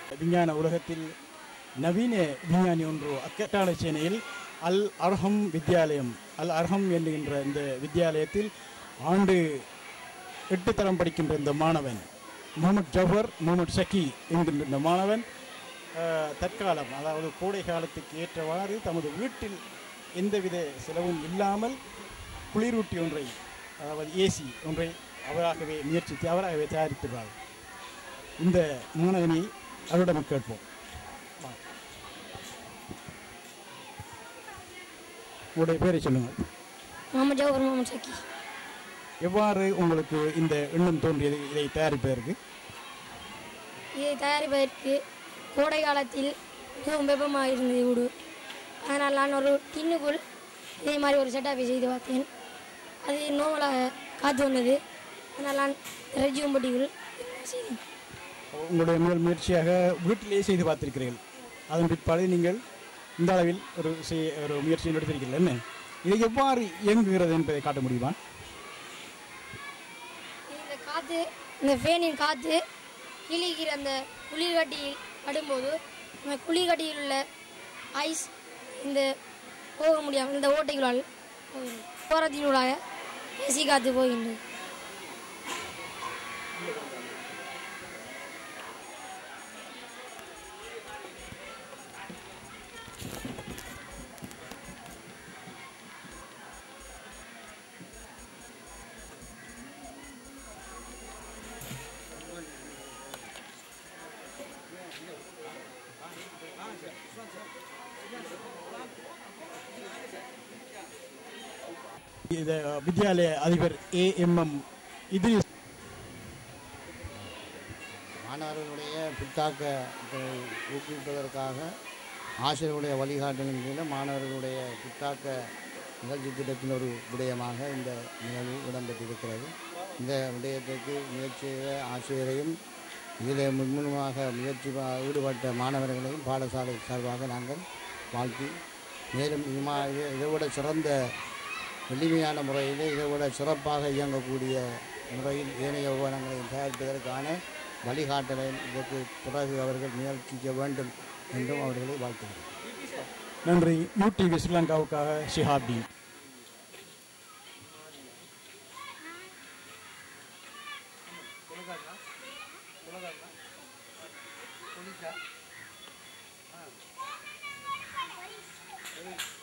விஞ்ஞான உலகத்தில் நவீன விஞ்ஞானி ஒன்று அக்கட்டாள சேனையில் அல் அர்ஹம் வித்யாலயம் அல் அர்ஹம் என்கின்ற இந்த வித்யாலயத்தில் ஆண்டு எட்டு தரம் படிக்கின்ற இந்த மாணவன் முகமது ஜவஹர் முகமது ஷக்கி என்கின்ற இந்த மாணவன் அஹ், தற்காலம் அதாவது கோடை காலத்துக்கு ஏற்றவாறு தமது வீட்டில் எந்தவித செலவும் இல்லாமல் குளிரூட்டி ஒன்றை அதாவது ஏசி ஒன்றை அவராகவே முயற்சித்து அவராகவே தயாரித்துள்ளார் இந்த மாணவனை அவரிடம் கேட்போம் வா. உங்களுடைய பேரை சொல்லுங்கள் முகமது ஜவஹர் முகமது ஷக்கி எவ்வாறு உங்களுக்கு இந்த எண்ணம் தோன்றியது இதை தயாரிப்பதற்கு இதை தயாரிப்பதற்கு கோடை காலத்தில் மிகவும் வெப்பமாக இருந்தது வீடு அதனால் நான் ஒரு டின்னுக்குள் இதே மாதிரி ஒரு செட்டப்பை செய்து பார்த்தேன் அது நோவலாக காத்து வந்தது அதனால் நான் ரெஜியூம் பட்டிக்குள் செய்தேன் உங்களுடைய முதல் முயற்சியாக வீட்டிலேயே செய்து பார்த்திருக்கிறீர்கள் அதன் பிற்பாடு நீங்கள் இந்த அளவில் ஒரு செய்ய ஒரு முயற்சியை எடுத்திருக்கிறீர்கள் என்ன இது எவ்வாறு இயங்குகிறது என்பதை காட்ட முடியுமா இந்த காற்று இந்த ஃபேனின் காற்று கிழிக்கிற அந்த குளிர்கட்டியில் படும்போது அந்த குளிர்கட்டியில் உள்ள ஐஸ் இந்த போக முடியாமல் இந்த ஓட்டைகளால் போகிறது போகிறதினூடாக ஏசி காற்று போகின்றது இது வித்யாலய அதிபர் ஏஎம்எம் இது மாணவர்களுடைய புத்தாக்கத்தை ஊக்குவிப்பதற்காக ஆசிரியர்களுடைய வழிகாட்டலின் கீழ் மாணவர்களுடைய புத்தாக்க நிகழ்ச்சி திட்டத்தின் ஒரு விடயமாக இந்த நிகழ்வு இடம்பெற்றிருக்கிறது இந்த விடயத்திற்கு முயற்சி செய்த ஆசிரியரையும் இதில் முன்முகமாக முயற்சி பா- ஈடுபட்ட மாணவர்களையும் பாடசாலை சார்பாக நாங்கள் வாழ்த்தி மேலும் இது மா இதை- இதைவிட சிறந்த எளிமையான முறையில் இதைவிட சிறப்பாக இயங்கக்கூடிய முறையில் ஏனைய உபகரணங்களை தயாரிப்பதற்கான வழிகாட்டலை இதற்கு பிறகு அவர்கள் முயற்சிக்க வேண்டும் என்றும் அவர்களை வாழ்த்துகிறேன் நன்றி யூடிவி ஸ்ரீலங்காவுக்காக ஷிஹாப்தீன் போலீஸா ஆ